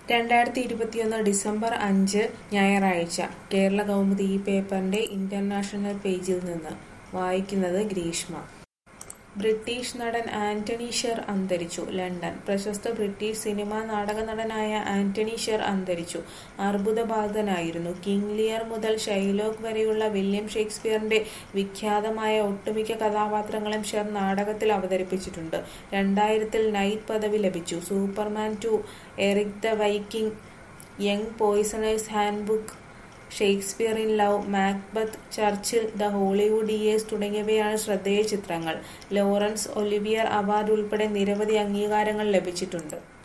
രണ്ടായിരത്തി ഇരുപത്തിയൊന്ന് ഡിസംബർ അഞ്ച് ഞായറാഴ്ച കേരള കൗമുദി ഈ പേപ്പറിന്റെ ഇന്റർനാഷണൽ പേജിൽ നിന്ന് വായിക്കുന്നത് ഗ്രീഷ്മ ബ്രിട്ടീഷ് നടൻ ആന്റണി ഷെർ അന്തരിച്ചു ലണ്ടൻ പ്രശസ്ത ബ്രിട്ടീഷ് സിനിമാ നാടക നടനായ ആന്റണി ഷെർ അന്തരിച്ചു അർബുദബാധിതനായിരുന്നു കിങ് ലിയർ മുതൽ ഷൈലോക്ക് വരെയുള്ള വില്യം ഷേക്സ്പിയറിന്റെ വിഖ്യാതമായ ഒട്ടുമിക്ക കഥാപാത്രങ്ങളും ഷെർ നാടകത്തിൽ അവതരിപ്പിച്ചിട്ടുണ്ട് രണ്ടായിരത്തിൽ നൈറ്റ് പദവി ലഭിച്ചു Superman two Eric the Viking young poisoner's handbook Shakespeare in love Macbeth Churchill the Hollywood years തുടങ്ങിയവയാണ് ശ്രദ്ധേയ ചിത്രങ്ങൾ ലോറൻസ് ഒലിവിയർ അവാർഡ് ഉൾപ്പെടെ നിരവധി അംഗീകാരങ്ങൾ ലഭിച്ചിട്ടുണ്ട്